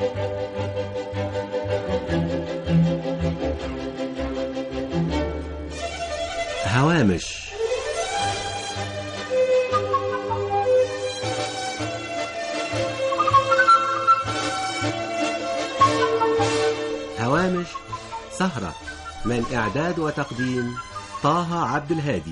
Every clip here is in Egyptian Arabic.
هوامش هوامش سهرة من إعداد وتقديم طه عبد الهادي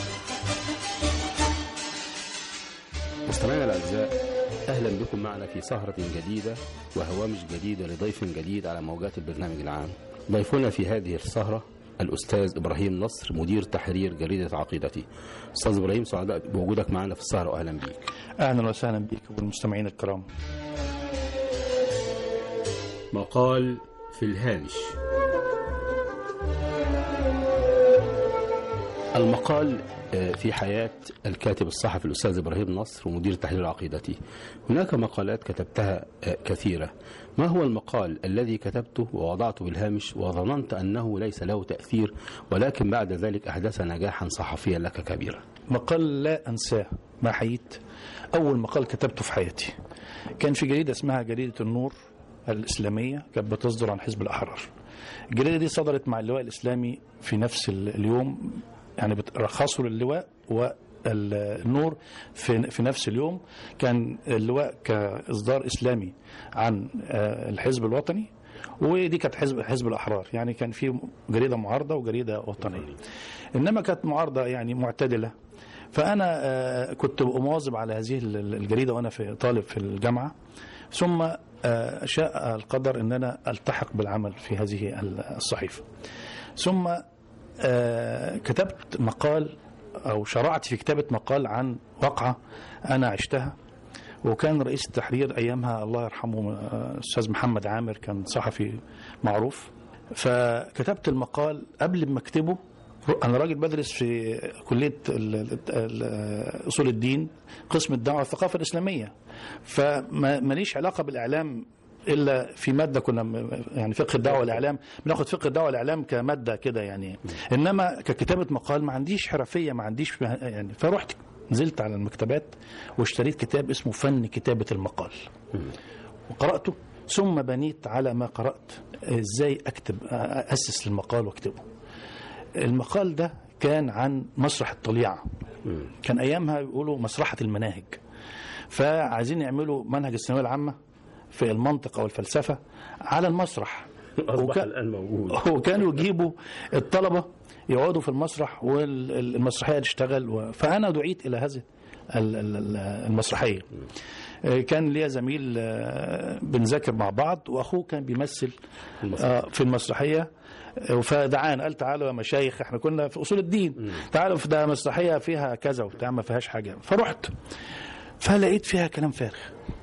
مستمعينا الاعزاء اهلا بكم معنا في سهره جديده وهوامش جديده لضيف جديد على موجات البرنامج العام. ضيفنا في هذه السهره الاستاذ ابراهيم نصر مدير تحرير جريده عقيدتي. استاذ ابراهيم سعداء بوجودك معنا في السهره واهلا بيك. اهلا وسهلا بك والمستمعين الكرام مقال في الهامش. المقال آه، في حياة الكاتب الصحفي الأستاذ إبراهيم نصر ومدير تحرير عقيدتي هناك مقالات كتبتها آه، كثيرة ما هو المقال الذي كتبته ووضعته بالهامش وظننت أنه ليس له تأثير ولكن بعد ذلك أحدث نجاحا صحفيا لك كبيرا مقال لا انساه ما حييت اول مقال كتبته في حياتي كان في جريده اسمها جريده النور الاسلاميه كانت بتصدر عن حزب الاحرار الجريده دي صدرت مع اللواء الاسلامي في نفس ال- اليوم يعني بترخصوا للواء والنور في في نفس اليوم كان اللواء كاصدار اسلامي عن آه، الحزب الوطني ودي كانت حزب حزب الاحرار يعني كان في جريده معارضه وجريده وطنيه انما كانت معارضه يعني معتدله فانا آه، كنت مواظب على هذه ال- ال- الجريده وانا في طالب في الجامعه ثم آه، شاء القدر ان انا التحق بالعمل في هذه ال- الصحيفه ثم آه، كتبت مقال او شرعت في كتابه مقال عن واقعه انا عشتها وكان رئيس التحرير ايامها الله يرحمه آه، الاستاذ محمد عامر كان صحفي معروف فكتبت المقال قبل ما اكتبه انا راجل بدرس في كليه ال- ال- ال- اصول الدين قسم الدعوه والثقافه الاسلاميه فماليش علاقه بالاعلام الا في ماده كنا م- يعني فقه الدعوه والاعلام بناخد فقه الدعوه والاعلام كماده كده يعني انما ككتابه مقال ما عنديش حرفيه ما عنديش يعني فرحت نزلت على المكتبات واشتريت كتاب اسمه فن كتابه المقال وقراته ثم بنيت على ما قرات ازاي اكتب اسس للمقال واكتبه المقال ده كان عن مسرح الطليعه كان ايامها يقولوا مسرحه المناهج فعايزين يعملوا منهج الثانويه العامه في المنطق او الفلسفه على المسرح أصبح وكان- الآن موجود وكانوا يجيبوا الطلبه يقعدوا في المسرح والمسرحيه تشتغل و... فانا دعيت الى هذه ال- ال- ال- المسرحيه آه، كان ليا زميل آه، بنذاكر مع بعض واخوه كان بيمثل آه، في المسرحيه آه، فدعانا قال تعالوا يا مشايخ احنا كنا في اصول الدين تعالوا في ده مسرحيه فيها كذا وبتاع ما فيهاش حاجه فرحت فلقيت فيها كلام فارغ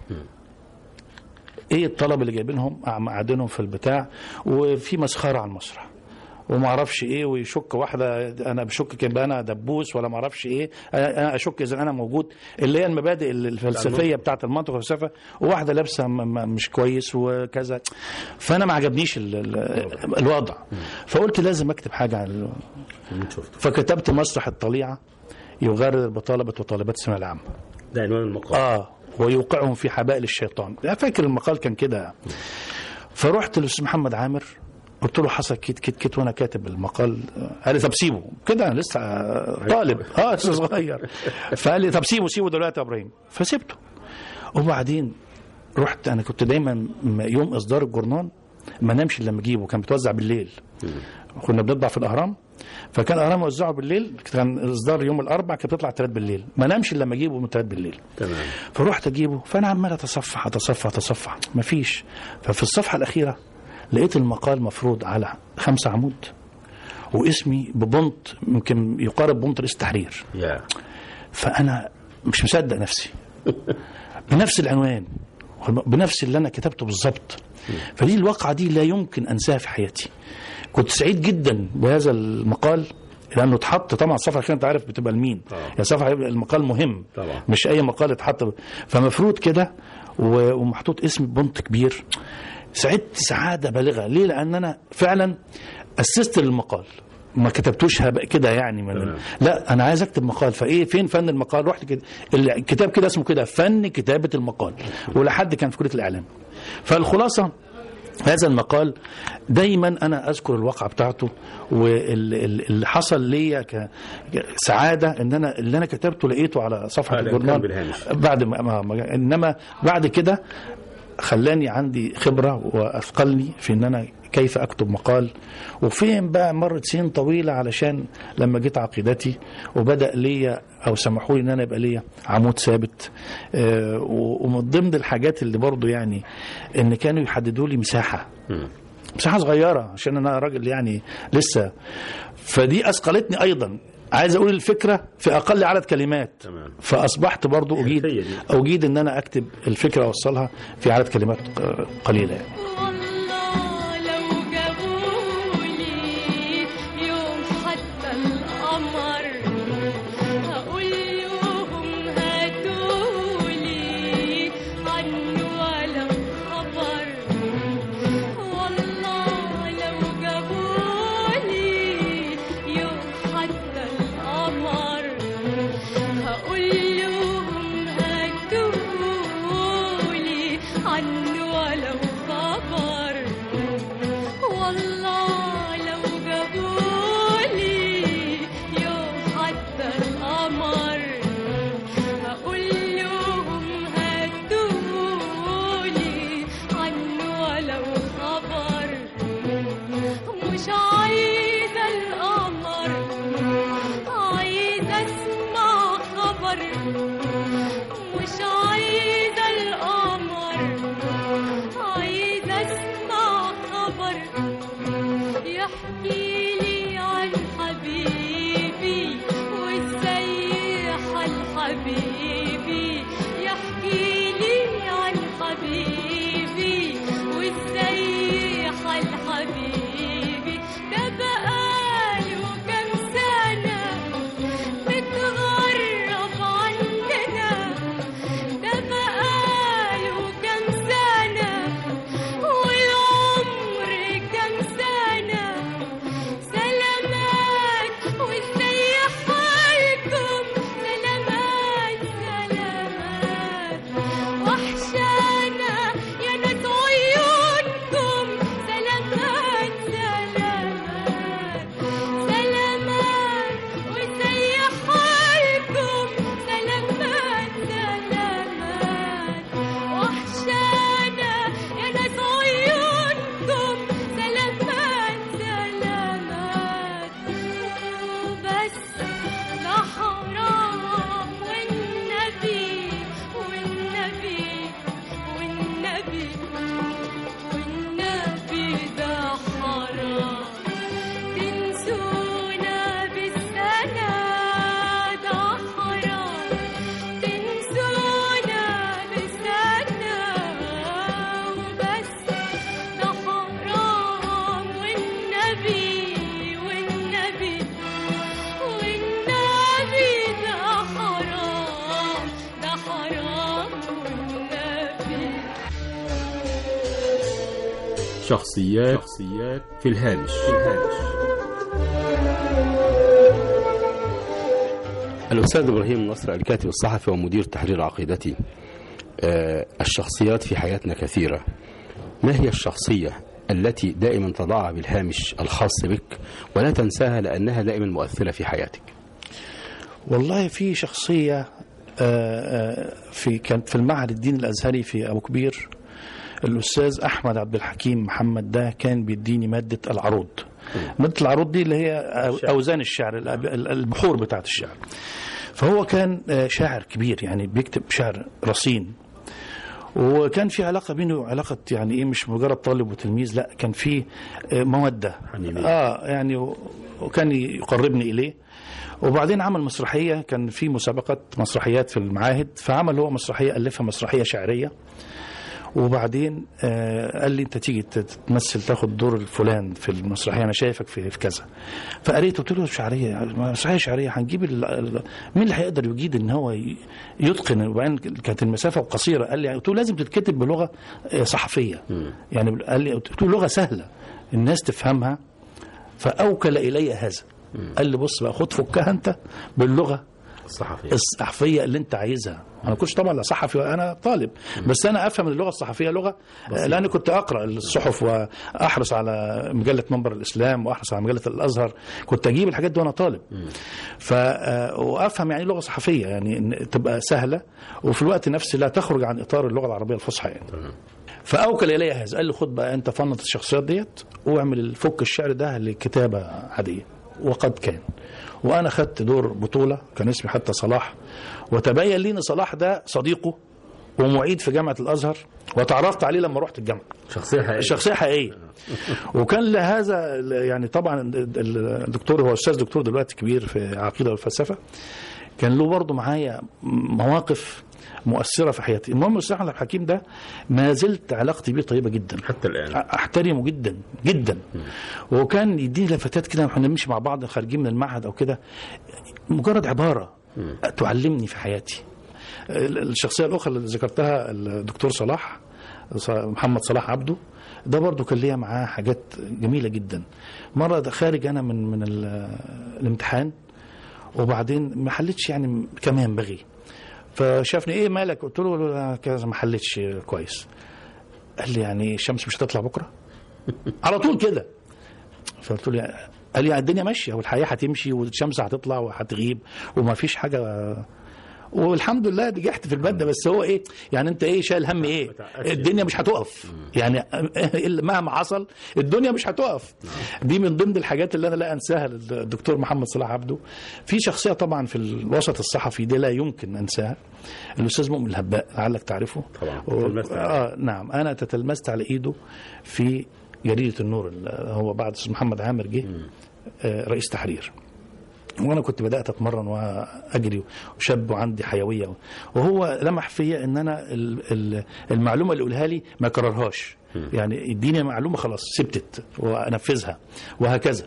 ايه الطلبه اللي جايبينهم قاعد- قاعدينهم في البتاع وفي مسخره على المسرح وما اعرفش ايه ويشك واحده انا بشك كان انا دبوس ولا ما اعرفش ايه انا أنا اشك اذا انا موجود اللي هي المبادئ الفلسفيه بتاعت المنطق والفلسفه وواحده لابسه م- م- مش كويس وكذا فانا ما عجبنيش ال- ال- الوضع فقلت لازم اكتب حاجه عن ال- اللي شفته فكتبت مسرح الطليعه يغرر بطلبه وطالبات الثانويه العامه ده عنوان المقال اه ويوقعهم في حبائل الشيطان أنا فاكر المقال كان كده فرحت للاستاذ محمد عامر قلت له حصل كيت كيت كيت وانا كاتب المقال قال لي طب سيبه كده انا لسه طالب اه لسه صغير فقال لي طب سيبه سيبه دلوقتي يا ابراهيم فسيبته وبعدين رحت انا كنت دايما م- يوم اصدار الجورنال ما نامش الا لما اجيبه كان بيتوزع بالليل كنا بنطبع في الاهرام فكان الاهرام يوزعه بالليل كان اصدار يوم الاربع كانت بتطلع تلات بالليل ما نامش الا لما اجيبه من تلات بالليل تمام فرحت اجيبه فانا عمال اتصفح اتصفح اتصفح مفيش ففي الصفحه الاخيره لقيت المقال مفروض على خمسة عمود واسمي ببنط يمكن يقارب بنط رئيس التحرير يا فانا مش مصدق نفسي بنفس العنوان بنفس اللي انا كتبته بالظبط فدي الواقعه دي لا يمكن انساها في حياتي كنت سعيد جدا بهذا المقال لانه اتحط طبعا الصفحه الاخيره انت عارف بتبقى لمين طبعا. يا صفحه المقال مهم طبعا. مش اي مقال اتحط فمفروض كده و- ومحطوط اسم بنت كبير سعدت سعاده بالغه ليه لان انا فعلا اسست للمقال ما كتبتوش هبقى كده يعني من تمام. لا انا عايز اكتب مقال فايه فين فن المقال رحت كده الكتاب كده اسمه كده فن كتابه المقال ولا حد كان في كليه الاعلام فالخلاصه هذا المقال دايما انا اذكر الواقعه بتاعته واللي حصل ليا ك- كسعاده ان انا اللي انا كتبته لقيته على صفحه هذا كان الجورنال بالهامش. بعد ما ما- ما انما بعد كده خلاني عندي خبره واثقلني في ان انا كيف اكتب مقال وفين بقى مرت سنين طويله علشان لما جيت عقيدتي وبدا ليا او سمحوا لي ان انا يبقى ليا عمود ثابت آه، و- ومن ضمن الحاجات اللي برضو يعني ان كانوا يحددوا لي مساحه مساحه صغيره عشان انا راجل يعني لسه فدي اثقلتني ايضا عايز اقول الفكره في اقل عدد كلمات تمام. فاصبحت برضو اجيد هي دي. اجيد ان انا اكتب الفكره اوصلها في عدد كلمات ق- قليله يعني. والله لو جابولي يوم حتى القمر هقول لهم هاتولي عنه ولو خبر والله لو جابولي يوم حتى القمر هقول لهم هاتولي عنه ولو خبر والله لو جابولي يوم حتى القمر هقول لهم هاتولي عنه ولو خبر مش عايزة القمر عايزة اسمع خبر مش عايزة القمر عايزة اسمع خبر يحكي لي عن حبيبي وازاي حال حبيبي يحكي لي عن حبيبي وازاي حال حبيبي ده بقاله كام سنة متغرب عننا ده بقاله كام سنة والعمر كام سنة سلامات وازاي حالكم سلامات سلامات وحشانا يا ناس عيونكم سلامات سلامات سلامات وازاي حالكم سلامات سلامات وحشانا يا ناس عيونكم سلامات سلامات وبس ده حرام والنبي والنبي والنبي والنبي ده حرام تنسونا بالسنة ده حرام تنسونا بالسنة وبس ده حرام والنبي والنبي والنبي ده حرام ده حرام والنبي شخصيات شخصيات في الهامش في الهامش الأستاذ إبراهيم نصر الكاتب الصحفي ومدير تحرير عقيدتي آه، الشخصيات في حياتنا كثيرة ما هي الشخصية التي دائما تضعها بالهامش الخاص بك ولا تنساها لأنها دائما مؤثرة في حياتك والله في شخصية آه، آه، في كانت في المعهد الديني الأزهري في أبو كبير الأستاذ أحمد عبد الحكيم محمد ده كان بيديني مادة العروض مادة العروض دي اللي هي أو- أوزان الشعر الأب- البحور بتاعت الشعر فهو كان آه، شاعر كبير يعني بيكتب شعر رصين وكان في علاقه بينه وعلاقه يعني ايه مش مجرد طالب وتلميذ لا كان في آه، موده حنينية. اه يعني و- وكان يقربني اليه وبعدين عمل مسرحيه كان في مسابقه مسرحيات في المعاهد فعمل هو مسرحيه الفها مسرحيه شعريه وبعدين آه قال لي انت تيجي تمثل تاخد دور الفلان في المسرحيه انا شايفك في, في كذا فقريت قلت له شعريه مسرحيه شعريه هنجيب ال- ال- مين اللي هيقدر يجيد ان هو ي- يتقن وبعدين كانت المسافه قصيره قال لي قلت له لازم تتكتب بلغه آه، صحفيه يعني قال لي قلت له لغه سهله الناس تفهمها فاوكل الي هذا قال لي بص بقى خد فكها انت باللغه الصحفي الصحفيه اللي انت عايزها انا ما كنتش طبعا لا صحفي ولا انا طالب بس انا افهم اللغه الصحفيه لغه لان كنت اقرا الصحف واحرص على مجله منبر الاسلام واحرص على مجله الازهر كنت اجيب الحاجات دي وانا طالب ف آه، وافهم يعني إيه لغه صحفيه يعني إن تبقى سهله وفي الوقت نفسه لا تخرج عن اطار اللغه العربيه الفصحى يعني فاوكل الي هذا قال لي خد بقى انت فنط الشخصيات ديت واعمل فك الشعر ده لكتابه عاديه وقد كان وانا خدت دور بطوله كان اسمي حتى صلاح وتبين لي ان صلاح ده صديقه ومعيد في جامعه الازهر وتعرفت عليه لما رحت الجامعه شخصيه حقيقيه شخصيه حقيقيه وكان لهذا يعني طبعا الدكتور هو استاذ دكتور دلوقتي كبير في العقيده والفلسفه كان له برضه معايا مواقف مؤثره في حياتي المهم الاستاذ احمد عبد الحكيم ده ما زلت علاقتي بيه طيبه جدا حتى الان احترمه جدا جدا وكان يديني لفتات كده واحنا نمشي مع بعض خارجين من المعهد او كده مجرد عباره تعلمني في حياتي الشخصيه الاخرى اللي ذكرتها الدكتور صلاح محمد صلاح عبده ده برضو كان ليا معاه حاجات جميله جدا مره ده خارج انا من من ال- الامتحان وبعدين ما حلتش يعني كما ينبغي فشافني ايه مالك قلت له لا كذا ما حلتش كويس قال لي يعني الشمس مش هتطلع بكره على طول كده فقلت له يعني- قال لي الدنيا ماشيه والحياه هتمشي والشمس هتطلع وهتغيب وما فيش حاجه والحمد لله نجحت في الماده بس هو ايه يعني انت ايه شايل هم ايه الدنيا مش هتقف يعني مهما حصل الدنيا مش هتقف دي من ضمن الحاجات اللي انا لا انساها للدكتور محمد صلاح عبده في شخصيه طبعا في الوسط الصحفي دي لا يمكن انساها الاستاذ مؤمن الهباء لعلك تعرفه طبعا، و- تتلمست عليه. اه نعم انا تتلمست على ايده في جريده النور ال- هو بعد استاذ محمد عامر جه آه، رئيس تحرير وانا كنت بدات اتمرن واجري وشاب وعندي حيويه وهو لمح فيا ان انا ال- ال- المعلومه اللي يقولها لي ما كررهاش يعني يديني معلومه خلاص ثبتت وانفذها وهكذا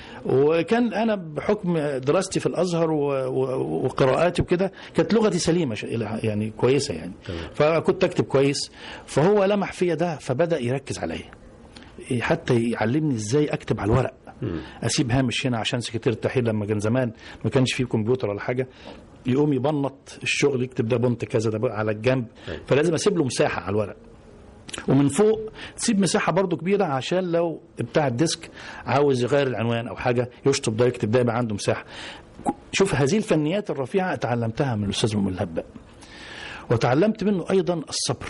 وكان انا بحكم دراستي في الازهر و- و- وقراءاتي وكده كانت لغتي سليمه ش- إلى- يعني كويسه يعني فكنت اكتب كويس فهو لمح فيا ده فبدا يركز عليا حتى يعلمني ازاي اكتب على الورق اسيب هامش هنا عشان سكرتير التحرير لما كان زمان ما كانش فيه كمبيوتر ولا حاجه يقوم يبنط الشغل يكتب ده بنت كذا ده بقى على الجنب فلازم اسيب له مساحه على الورق ومن فوق تسيب مساحه برضو كبيره عشان لو بتاع الديسك عاوز يغير العنوان او حاجه يشطب ده يكتب ده يبقى عنده مساحه شوف هذه الفنيات الرفيعه اتعلمتها من الاستاذ مؤمن الهباء وتعلمت منه ايضا الصبر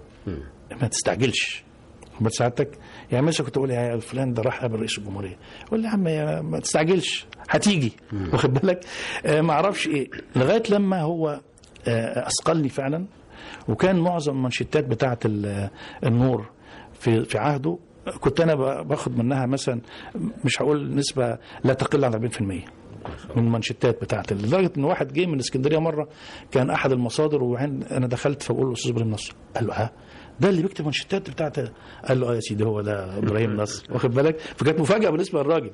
ما تستعجلش خد سعادتك يعني مثلا كنت اقول يا فلان ده راح قابل رئيس الجمهوريه يقول لي يا عم يا ما تستعجلش هتيجي واخد بالك آه ما اعرفش ايه لغايه لما هو آه اثقلني فعلا وكان معظم المانشيتات بتاعه ال- النور في في عهده كنت انا ب- باخد منها مثلا مش هقول نسبه لا تقل عن 40% من المانشيتات بتاعت لدرجه ان واحد جه من اسكندريه مره كان احد المصادر وعند انا دخلت فبقول له استاذ ابراهيم نصر قال له ها ده اللي بيكتب مانشيتات بتاعت قال له اه يا سيدي هو ده ابراهيم نصر واخد بالك فكانت مفاجاه بالنسبه للراجل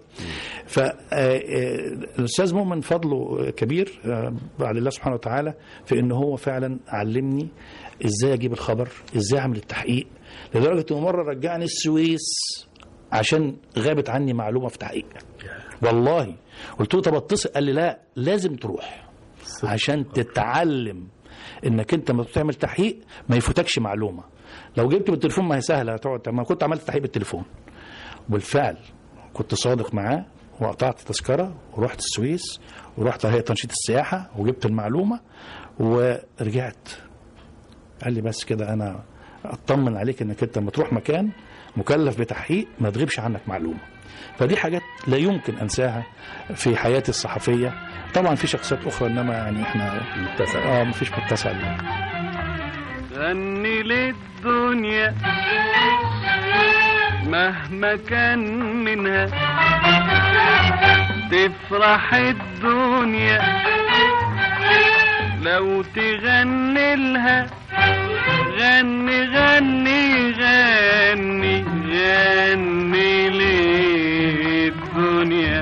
فالاستاذ مؤمن فضله كبير آه، بعد الله سبحانه وتعالى في ان هو فعلا علمني ازاي اجيب الخبر ازاي اعمل التحقيق لدرجه انه مره رجعني السويس عشان غابت عني معلومه في تحقيق والله قلت له طب اتصل قال لي لا لازم تروح عشان تتعلم انك انت لما تعمل تحقيق ما يفوتكش معلومه لو جبت بالتليفون ما هي سهله هتقعد ما كنت عملت تحقيق بالتليفون بالفعل كنت صادق معاه وقطعت تذكره ورحت السويس ورحت هيئه تنشيط السياحه وجبت المعلومه ورجعت قال لي بس كده انا اطمن عليك انك انت لما تروح مكان مكلف بتحقيق ما تغيبش عنك معلومه فدي حاجات لا يمكن انساها في حياتي الصحفيه طبعا في شخصيات اخرى انما يعني احنا متسع اه مفيش متسع لنا. غني للدنيا مهما كان منها تفرح الدنيا لو تغني لها غني غني غني غني للدنيا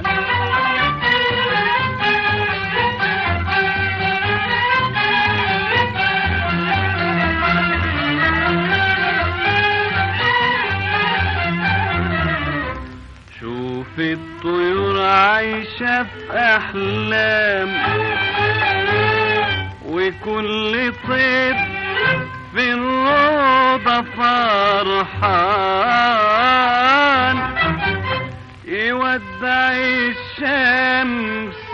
شوف الطيور عايشة في أحلام وكل طير في الروضة فرحان يودع الشمس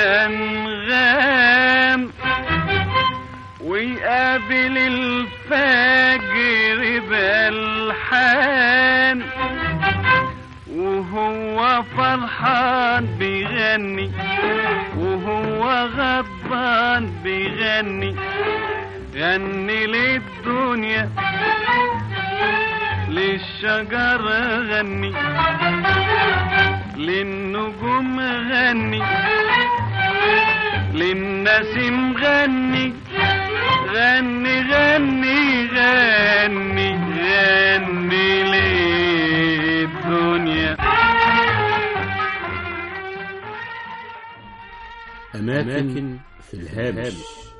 بأنغام ويقابل الفجر بألحان وهو فرحان بيغني وهو غضبان بيغني غني للدنيا للشجر غني للنجوم غني للنسيم غني غني غني غني غني للدنيا أماكن في الهامش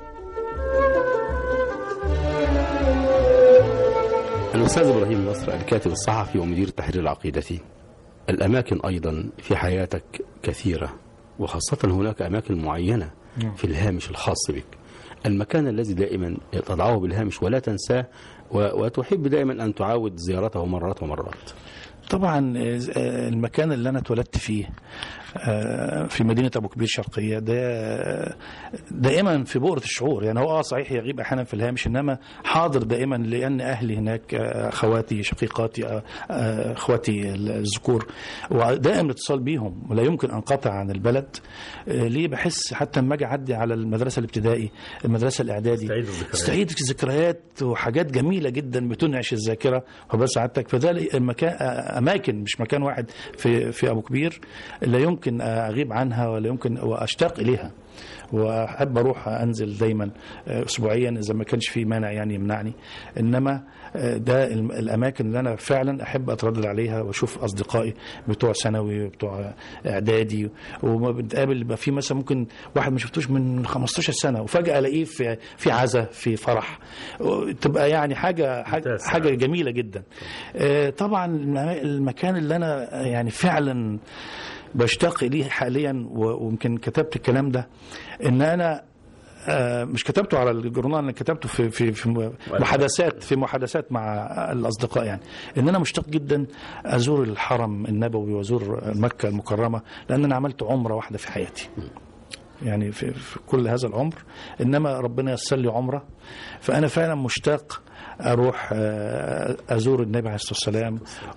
الأستاذ إبراهيم نصر الكاتب الصحفي ومدير التحرير العقيدتي الأماكن أيضا في حياتك كثيرة وخاصة هناك أماكن معينة في الهامش الخاص بك المكان الذي دائما تضعه بالهامش ولا تنساه و- وتحب دائما أن تعاود زيارته مرات ومرات طبعا آه، المكان اللي انا اتولدت فيه آه، في مدينه ابو كبير شرقيه ده دائما في بؤره الشعور يعني هو اه صحيح يغيب احيانا في الهامش انما حاضر دائما لان اهلي هناك آه، اخواتي شقيقاتي آه، آه، اخواتي الذكور ودائم الاتصال بيهم ولا يمكن انقطع عن البلد آه، ليه بحس حتى لما اجي اعدي على المدرسه الابتدائي المدرسه الاعدادي تستعيد الذكريات. تستعيد ذكريات وحاجات جميله جدا بتنعش الذاكره وبس سعادتك فذلك المكان اماكن مش مكان واحد في في ابو كبير لا يمكن اغيب عنها ولا يمكن واشتاق اليها واحب اروح انزل دايما اسبوعيا اذا ما كانش في مانع يعني يمنعني انما ده الم- الاماكن اللي انا فعلا احب اتردد عليها واشوف اصدقائي بتوع ثانوي بتوع اعدادي وما بنتقابل يبقى في مثلا ممكن واحد ما شفتوش من 15 سنه وفجاه الاقيه في في عزا في فرح تبقى يعني حاجه حاجه, ممتاز. حاجة جميله جدا آه، طبعا الم- المكان اللي انا يعني فعلا بشتاق اليه حاليا و- ويمكن كتبت الكلام ده ان انا آه، مش كتبته على الجورنال انا كتبته في في في محادثات في محادثات مع الاصدقاء يعني ان انا مشتاق جدا ازور الحرم النبوي وازور مكه المكرمه لان انا عملت عمره واحده في حياتي يعني في, في كل هذا العمر انما ربنا يسر لي عمره فانا فعلا مشتاق اروح آه، ازور النبي عليه الصلاه والسلام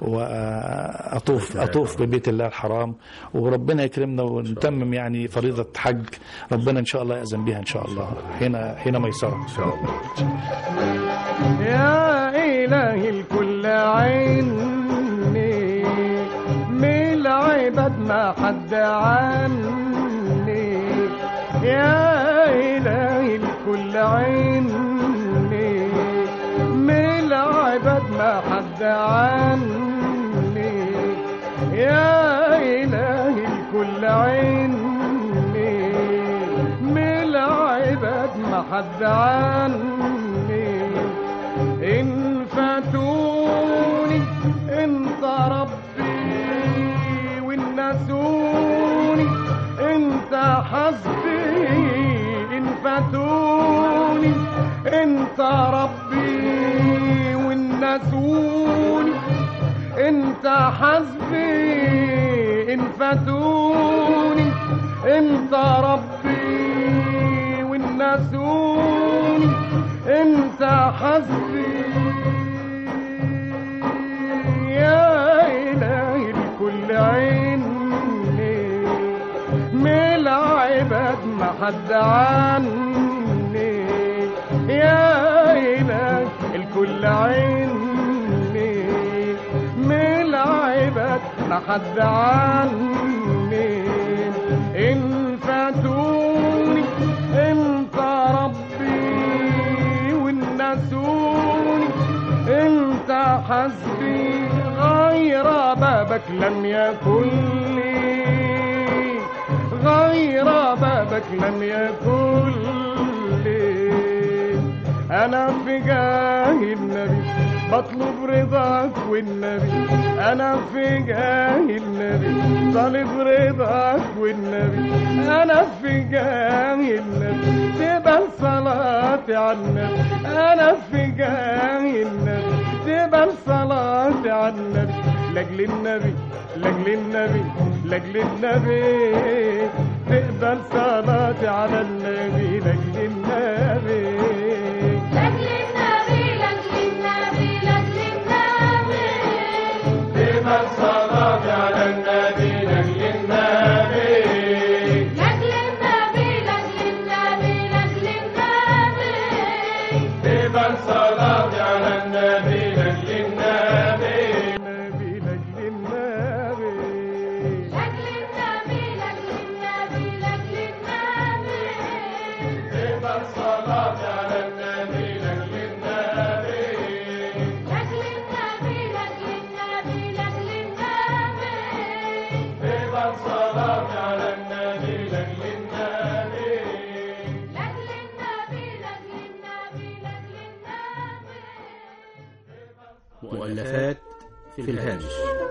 واطوف اطوف ببيت الله الحرام وربنا يكرمنا ونتمم يعني فريضه حج ربنا ان شاء الله ياذن بها ان شاء الله حين حين ميسره ان شاء الله يا إلهي الكل عيني من العباد ما حد عني يا إلهي الكل عيني من العباد ما حد عني يا إلهي الكل عيني من العباد ما حد عني إن فاتوني انت ربي وإن نسوني انت حسبي إن فاتوني انت ربي وإن نسوني انت حسبي إن فاتوني انت ربي وإن نسوني انت حسبي يا إلهي الكل عيني من العباد ما حد عني يا إلهي الكل عيني من العباد ما حد عني إن فاتوني انت ربي وإن نسوني انت حسبي غير بابك لم يكن لي غير بابك لم يكن لي انا في جاه النبي بطلب رضاك والنبي انا في جاه النبي طالب رضاك والنبي انا في جاه النبي تقبل صلاتي على النبي انا في جاه النبي تقبل صلاتي على النبي لاجل النبي لاجل النبي لاجل النبي تقبل صلاتي على النبي لاجل النبي لاجل النبي لاجل النبي لاجل النبي تقبل صلاتي على النبي لاجل النبي لاجل النبي لاجل النبي لاجل النبي تقبل صلاتي على النبي لاجل النبي النبي لاجل النبي لاجل النبي لاجل النبي لاجل النبي تقبل صلاتي على النبي لاجل النبي لاجل النبي لاجل النبي لاجل النبي تقبل صلاتي على النبي لاجل النبي لاجل النبي لاجل النبي لاجل النبي مؤلفات في الهامش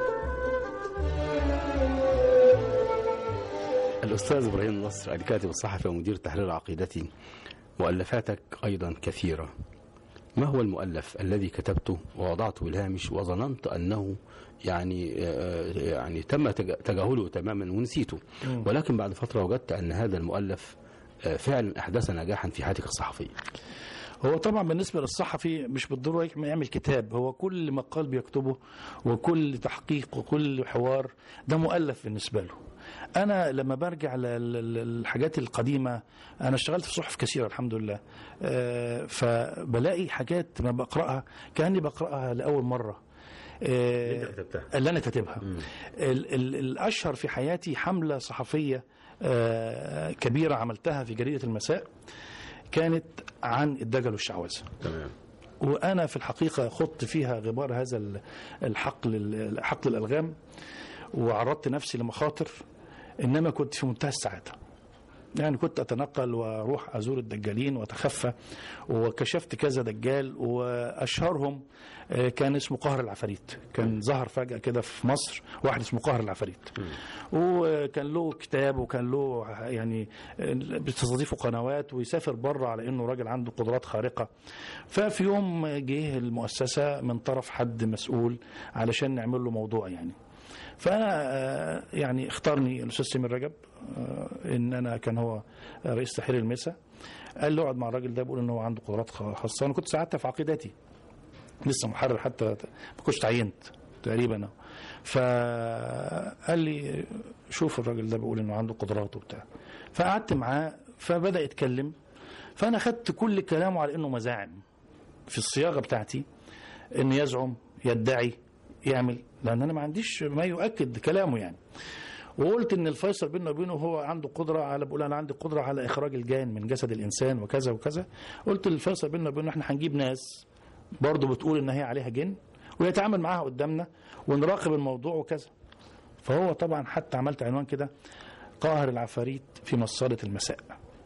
الأستاذ إبراهيم نصر الكاتب الصحفي ومدير تحرير عقيدتي مؤلفاتك أيضا كثيرة ما هو المؤلف الذي كتبته ووضعته بالهامش وظننت أنه يعني آه، يعني تم تج- تجاهله تماما ونسيته ولكن بعد فترة وجدت أن هذا المؤلف آه، فعلا أحدث نجاحا في حياتك الصحفية هو طبعا بالنسبه للصحفي مش بالضروره يعمل كتاب هو كل مقال بيكتبه وكل تحقيق وكل حوار ده مؤلف بالنسبه له انا لما برجع لل- لل- للحاجات القديمه انا اشتغلت في صحف كثيره الحمد لله آه، فبلاقي حاجات ما بقراها كاني بقراها لاول مره آه، اللي أنت كتبتها. اللي انا كاتبها ال- ال- الاشهر في حياتي حمله صحفيه آه، كبيره عملتها في جريده المساء كانت عن الدجل والشعوذه تمام وانا في الحقيقه خضت فيها غبار هذا ال- الحقل حقل الالغام وعرضت نفسي لمخاطر انما كنت في منتهى السعاده يعني كنت اتنقل واروح ازور الدجالين واتخفى وكشفت كذا دجال واشهرهم آه، كان اسمه قهر العفاريت كان ظهر فجاه كده في مصر واحد اسمه قهر العفاريت وكان له كتاب وكان له يعني آه، بتستضيفه قنوات ويسافر بره على انه راجل عنده قدرات خارقه ففي يوم جه المؤسسه من طرف حد مسؤول علشان نعمل له موضوع يعني فانا آه، يعني اختارني الاستاذ سمير رجب آه، ان انا كان هو رئيس تحرير المسا قال لي اقعد مع الراجل ده بيقول ان هو عنده قدرات خاصه انا كنت ساعتها في عقيدتي لسه محرر حتى ما كنتش تعينت تقريبا فقال لي شوف الراجل ده بيقول انه عنده قدرات وبتاع فقعدت معاه فبدا يتكلم فانا خدت كل كلامه على انه مزاعم في الصياغه بتاعتي ان يزعم يدعي يعمل لان انا ما عنديش ما يؤكد كلامه يعني وقلت ان الفيصل بينه وبينه هو عنده قدره على بقول انا عندي قدره على اخراج الجان من جسد الانسان وكذا وكذا قلت الفيصل بينه وبينه احنا هنجيب ناس برضه بتقول ان هي عليها جن ويتعامل معاها قدامنا ونراقب الموضوع وكذا فهو طبعا حتى عملت عنوان كده قاهر العفاريت في مصالة المساء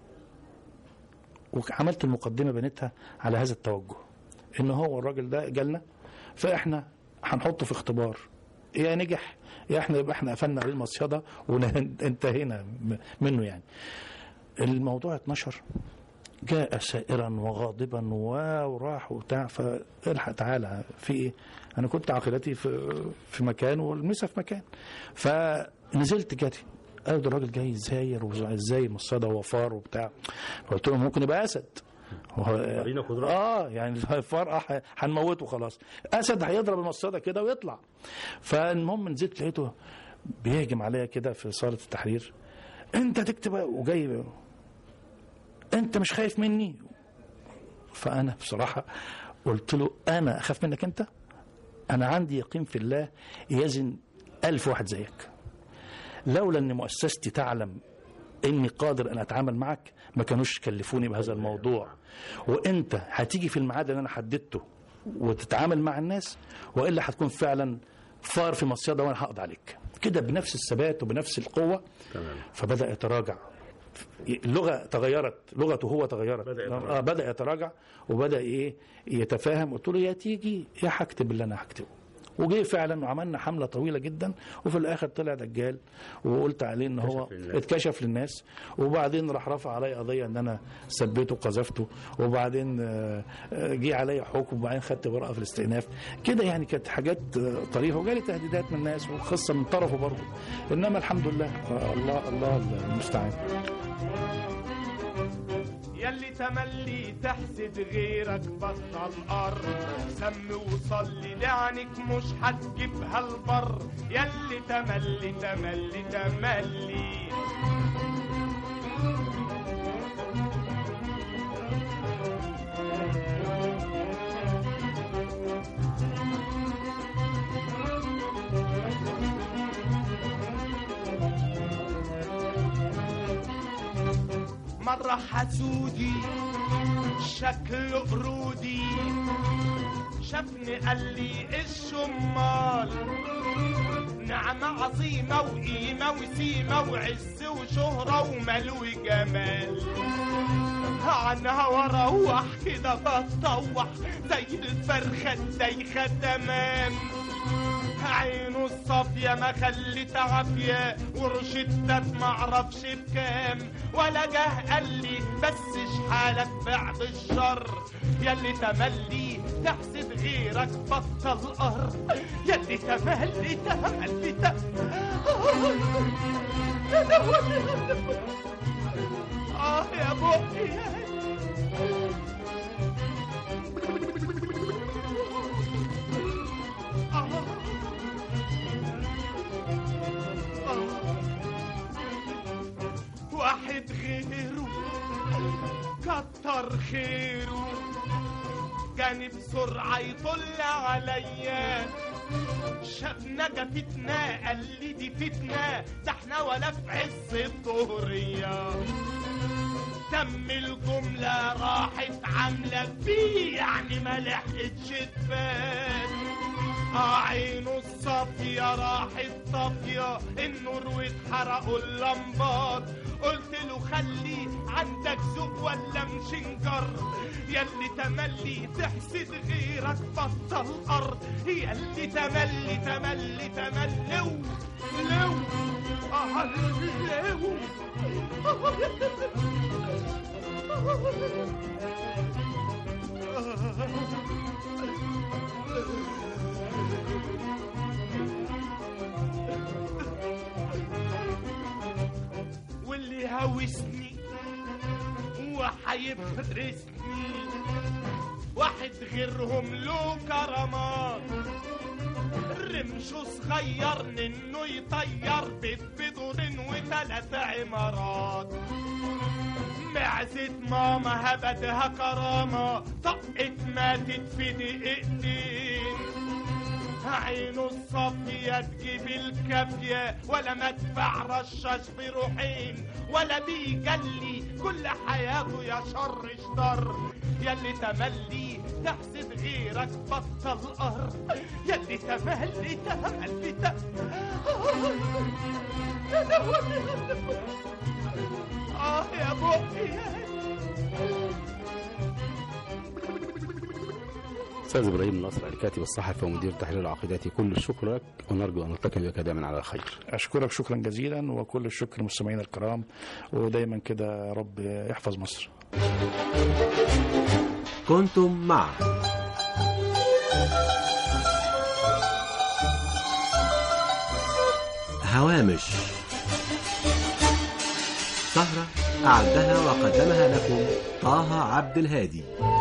وعملت المقدمة بنتها على هذا التوجه ان هو الراجل ده جالنا فاحنا هنحطه في اختبار يا نجح يا احنا يبقى احنا قفلنا عليه المصيدة وانتهينا منه يعني الموضوع اتنشر جاء سائرا وغاضبا وراح وبتاع فالحق تعالى في ايه؟ انا كنت عقيدتي في في مكان والمسا في مكان فنزلت جاتي قالوا ده الراجل جاي زاير وازاي مصاده وفار وبتاع قلت لهم ممكن يبقى اسد هو- ورينا قدرات. اه يعني الفار آه، هنموته خلاص اسد هيضرب المصاده كده ويطلع فالمهم نزلت لقيته بيهجم عليا كده في صاله التحرير انت تكتب وجاي انت مش خايف مني فانا بصراحه قلت له انا اخاف منك انت انا عندي يقين في الله يزن ألف واحد زيك لولا ان مؤسستي تعلم اني قادر ان اتعامل معك ما كانوش كلفوني بهذا الموضوع وانت هتيجي في الميعاد اللي انا حددته وتتعامل مع الناس والا هتكون فعلا فار في مصيده وانا هقضي عليك كده بنفس الثبات وبنفس القوه تمام فبدا يتراجع اللغه تغيرت لغته هو تغيرت بدأ يتراجع. آه بدا يتراجع وبدا ايه يتفاهم قلت له يا تيجي يا هكتب اللي انا هكتبه وجه فعلا وعملنا حمله طويله جدا وفي الاخر طلع دجال وقلت عليه ان هو اتكشف للناس. اتكشف للناس وبعدين راح رفع علي قضيه ان انا سبيته وقذفته وبعدين آه، آه، جه علي حكم وبعدين خدت ورقه في الاستئناف كده يعني كانت حاجات آه، طريفه وجالي تهديدات من الناس وخصه من طرفه برضه انما الحمد لله آه، الله الله المستعان يلي تملي تحسد غيرك بطل الارض سم وصلي لعنك مش هتجيبها البر يلي تملي تملي تملي مرة حسودي شكله قرودي شافني قال لي الشمال نعمة عظيمة وقيمة وسيمة وعز وشهرة ومال وجمال عنها واروح كده بتطوح زي الفرخة الدايخة تمام عينه الصافية ما خلت عافية ورشدت معرفش بكام ولا جه قال لي بس شحالك بعد الشر يلي تملي تحسد غيرك بطل قر يلي تملي تملي تملي يا لهوي. اه يا بقي واحد غيره كتر خيره كان بسرعة يطل عليا شافنا جفتنا قال لي دي فتنة ده احنا ولا في عز الظهرية تم الجملة راحت عاملة فيه يعني ما لحقتش تبان آه عينه الصافية راحت طافية النور واتحرقوا اللمبات قلت له خلي عندك ذوق ولا مشنجر ياللي تملي تحسد غيرك بطل ارض ياللي تملي تملي تملي لو لو آه لو واللي هوسني وحيفرسني واحد غيرهم له كرامات رمشه صغير انه يطير بيت بدورين وثلاث عمارات معزة ماما هبتها كرامة طقت ماتت في دقيقتين عينه الصافية تجيب الكافية ولا مدفع رشاش بروحين ولا بيجلي كل حياته يا شر شر ياللي تملي تحسد غيرك بطل قهر ياللي تملي تملي تملي يا لهوي. اه يا بقي استاذ ابراهيم نصر الكاتب الصحفي ومدير تحرير العقيدة كل الشكر لك ونرجو ان نلتقي بك دائما على خير اشكرك شكرا جزيلا وكل الشكر للمستمعين الكرام ودايما كده يا رب يحفظ مصر كنتم مع هوامش سهرة أعدها وقدمها لكم طه عبد الهادي